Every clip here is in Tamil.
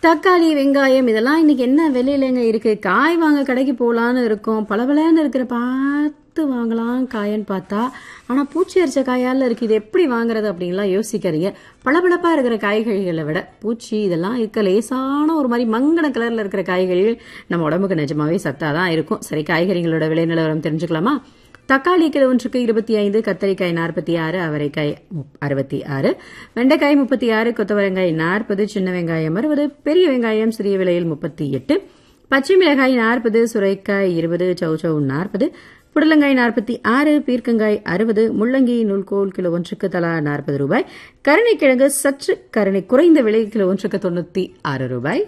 தக்காளி வெங்காயம் இதெல்லாம் இன்னைக்கு என்ன விலையிலங்க இருக்கு காய் வாங்க கடைக்கு போகலான்னு இருக்கோம் பளபளன்னு இருக்கிற பார்த்து வாங்கலாம் காயன்னு பார்த்தா ஆனா பூச்சி அரிச்ச காயால இருக்கு இது எப்படி வாங்குறது அப்படின்லாம் யோசிக்கிறீங்க பளபளப்பா இருக்கிற காய்கறிகளை விட பூச்சி இதெல்லாம் இருக்க லேசான ஒரு மாதிரி மங்கன கலர்ல இருக்கிற காய்கறிகள் நம்ம உடம்புக்கு நிஜமாவே சத்தா தான் இருக்கும் சரி காய்கறிகளோட விலை நிலவரம் தெரிஞ்சுக்கலாமா தக்காளி கிலோ ஒன்றுக்கு இருபத்தி ஐந்து கத்தரிக்காய் நாற்பத்தி ஆறு அவரைக்காய் முப்- அறுபத்தி ஆறு வெண்டைக்காய் முப்பத்தி ஆறு கொத்தவரங்காய் நாற்பது சின்ன வெங்காயம் அறுபது பெரிய வெங்காயம் சிறிய விலையில் முப்பத்தி எட்டு பச்சை மிளகாய் நாற்பது சுரைக்காய் இருபது சௌச்சௌ நாற்பது புடலங்காய் நாற்பத்தி ஆறு பீர்க்கங்காய் அறுபது முள்ளங்கி நூல்கோல் கிலோ ஒன்றுக்கு தலா நாற்பது ரூபாய் கருணைக்கிழங்கு சற்று கருணை குறைந்த விலை கிலோ ஒன்றுக்கு தொண்ணூத்தி ஆறு ரூபாய்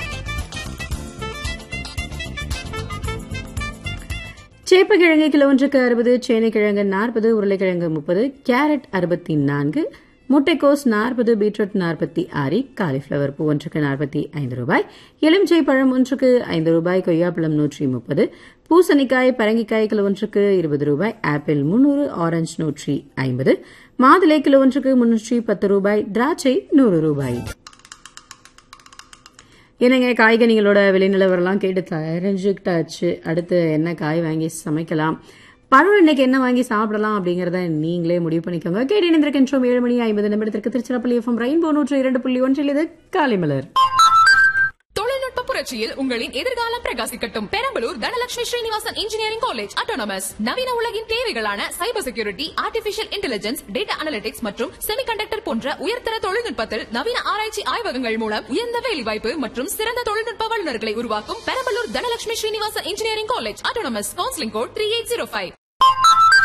சேப்பக்கிழங்கு கிலோ ஒன்றுக்கு அறுபது சேனைக்கிழங்கு நாற்பது உருளைக்கிழங்கு முப்பது கேரட் அறுபத்தி நான்கு முட்டைக்கோஸ் நாற்பது பீட்ரூட் நாற்பத்தி ஆறு காலிஃப்ளவர் பூ ஒன்றுக்கு நாற்பத்தி ஐந்து ரூபாய் எலுமிச்சை பழம் ஒன்றுக்கு ஐந்து ரூபாய் கொய்யாப்பழம் நூற்றி முப்பது பூசணிக்காய் பரங்கிக்காய் கிலோ ஒன்றுக்கு இருபது ரூபாய் ஆப்பிள் முன்னூறு ஆரஞ்சு நூற்றி ஐம்பது மாதுளை கிலோ ஒன்றுக்கு முன்னூற்றி பத்து ரூபாய் திராட்சை நூறு ரூபாய் என்னங்க காய்கனிகளோட விலை நிலவரம்லாம் கேட்டு தெரிஞ்சுக்கிட்டாச்சு அடுத்து என்ன காய் வாங்கி சமைக்கலாம் பழம் இன்னைக்கு என்ன வாங்கி சாப்பிடலாம் அப்படிங்கறத நீங்களே முடிவு பண்ணிக்கோங்க கேட்டு இணைந்திருக்கின்றோம் ஏழு மணி ஐம்பது நிமிடத்திற்கு திருச்சிராப்பள்ளி எஃப்எம் ரெயின்போ நூற்று இரண்டு புள்ளி ஒன்றில் இது காலைமலர் தொழில்நுட்ப புரட்சியில் உங்களின் எதிர்காலம் பிரகாசிக்கட்டும் Perambalur Dhanalakshmi Srinivasan engineering college autonomous நவீன உலகின் தேவைகளான cyber security artificial intelligence data analytics மற்றும் செமிகண்டக்டர் போன்ற உயர்தர தொழில்நுட்பத்தில் நவீன ஆராய்ச்சி ஆய்வகங்கள் மூலம் உயர்ந்த வேலைவாய்ப்பு மற்றும் சிறந்த தொழில்நுட்ப வல்லுநர்களை உருவாக்கும் Perambalur Dhanalakshmi Srinivasan engineering college autonomous counselling code three eight zero five